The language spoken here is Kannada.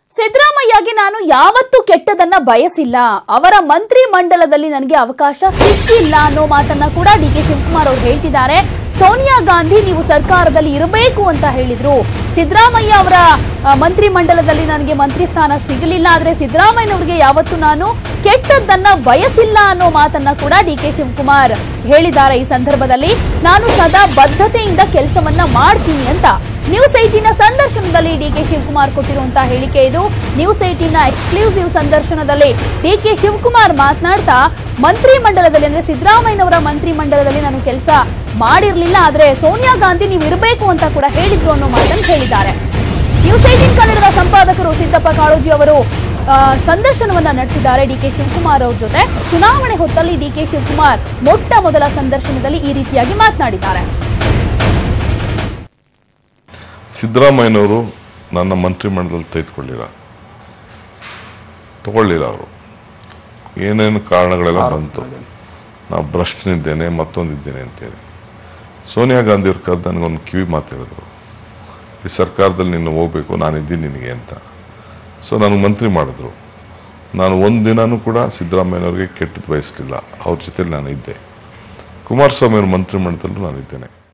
ಸಿದ್ದರಾಮಯ್ಯಗೆ ನಾನು ಯಾವತ್ತೂ ಕೆಟ್ಟದನ್ನ ಬಯಸಿಲ್ಲ ಅವರ ಮಂತ್ರಿ ಮಂಡಲದಲ್ಲಿ ನನಗೆ ಅವಕಾಶ ಸಿಕ್ಕಿಲ್ಲ ಅನ್ನೋ ಮಾತನ್ನ ಕೂಡ ಡಿ ಕೆ ಶಿವಕುಮಾರ್ ಅವರು ಹೇಳ್ತಿದ್ದಾರೆ ಸೋನಿಯಾ ಗಾಂಧಿ ನೀವು ಸರ್ಕಾರದಲ್ಲಿ ಇರಬೇಕು ಅಂತ ಹೇಳಿದ್ರು ಸಿದ್ದರಾಮಯ್ಯ ಅವರ ಆ, ಮಂತ್ರಿ ಮಂಡಲದಲ್ಲಿ ನನಗೆ ಮಂತ್ರಿ ಸ್ಥಾನ ಸಿಗಲಿಲ್ಲ ಆದ್ರೆ ಸಿದ್ದರಾಮಯ್ಯನವರಿಗೆ ಯಾವತ್ತೂ ನಾನು ಕೆಟ್ಟದ್ದನ್ನ ಬಯಸಿಲ್ಲ ಅನ್ನೋ ಮಾತನ್ನ ಕೂಡ ಡಿ ಕೆ ಶಿವಕುಮಾರ್ ಹೇಳಿದ್ದಾರೆ ಈ ಸಂದರ್ಭದಲ್ಲಿ ನಾನು ಸದಾ ಬದ್ಧತೆಯಿಂದ ಕೆಲಸವನ್ನ ಮಾಡ್ತೀನಿ ಅಂತ ನ್ಯೂಸ್ ಏಟಿನ ಸಂದರ್ಶನದಲ್ಲಿ ಡಿಕೆ ಶಿವಕುಮಾರ್ ಕೊಟ್ಟಿರುವಂತಹ ಹೇಳಿಕೆ ಇದು ನ್ಯೂಸ್ ಏಟಿನ ಎಕ್ಸ್ಕ್ಲೂಸಿವ್ ಸಂದರ್ಶನದಲ್ಲಿ ಡಿಕೆ ಶಿವಕುಮಾರ್ ಮಾತನಾಡ್ತಾ ಮಂತ್ರಿ ಮಂಡಲದಲ್ಲಿ ಅಂದ್ರೆ ಸಿದ್ದರಾಮಯ್ಯನವರ ಮಂತ್ರಿ ಮಂಡಲದಲ್ಲಿ ನಾನು ಕೆಲಸ ಮಾಡಿರ್ಲಿಲ್ಲ ಆದ್ರೆ ಸೋನಿಯಾ ಗಾಂಧಿ ನೀವು ಇರಬೇಕು ಅಂತ ಕೂಡ ಹೇಳಿದ್ರು ಅನ್ನೋ ಮಾತನ್ನು ಹೇಳಿದ್ದಾರೆ ನ್ಯೂಸ್ ಏಟಿನ್ ಕನ್ನಡದ ಸಂಪಾದಕರು ಸಿದ್ದಪ್ಪ ಕಾಳೋಜಿ ಅವರು ಆ, ಸಂದರ್ಶನವನ್ನ ನಡೆಸಿದ್ದಾರೆ ಡಿಕೆ ಶಿವಕುಮಾರ್ ಅವ್ರ ಜೊತೆ ಚುನಾವಣೆ ಹೊತ್ತಲ್ಲಿ ಡಿಕೆ ಶಿವಕುಮಾರ್ ಮೊಟ್ಟ ಮೊದಲ ಸಂದರ್ಶನದಲ್ಲಿ ಈ ರೀತಿಯಾಗಿ ಮಾತನಾಡಿದ್ದಾರೆ ಸಿದ್ದರಾಮಯ್ಯನವರು ನನ್ನ ಮಂತ್ರಿಮಂಡಲದಲ್ಲಿ ತೆಗೆದುಕೊಳ್ಳಿಲ್ಲ ತಗೊಳ್ಳಿಲ್ಲ ಅವರು ಏನೇನು ಕಾರಣಗಳೆಲ್ಲ ಬಂತು ನಾವು ಭ್ರಷ್ಟನಿದ್ದೇನೆ ಮತ್ತೊಂದಿದ್ದೇನೆ ಅಂತೇಳಿ ಸೋನಿಯಾ ಗಾಂಧಿ ಅವ್ರ ಕರೆದು ನನಗೊಂದು ಕಿವಿ ಮಾತು ಹೇಳಿದ್ರು ಈ ಸರ್ಕಾರದಲ್ಲಿ ನೀನು ಹೋಗ್ಬೇಕು ನಾನಿದ್ದೀನಿ ನಿನಗೆ ಅಂತ ಸೊ ನನಗೆ ಮಂತ್ರಿ ಮಾಡಿದ್ರು ನಾನು ಒಂದು ದಿನಾನೂ ಕೂಡ ಸಿದ್ದರಾಮಯ್ಯನವ್ರಿಗೆ ಕೆಟ್ಟದ್ದು ಬಯಸಲಿಲ್ಲ ಅವ್ರ ಜೊತೆಲಿ ನಾನು ಇದ್ದೆ ಕುಮಾರಸ್ವಾಮಿ ಅವ್ರ ಮಂತ್ರಿಮಂಡಲದಲ್ಲೂ ನಾನಿದ್ದೇನೆ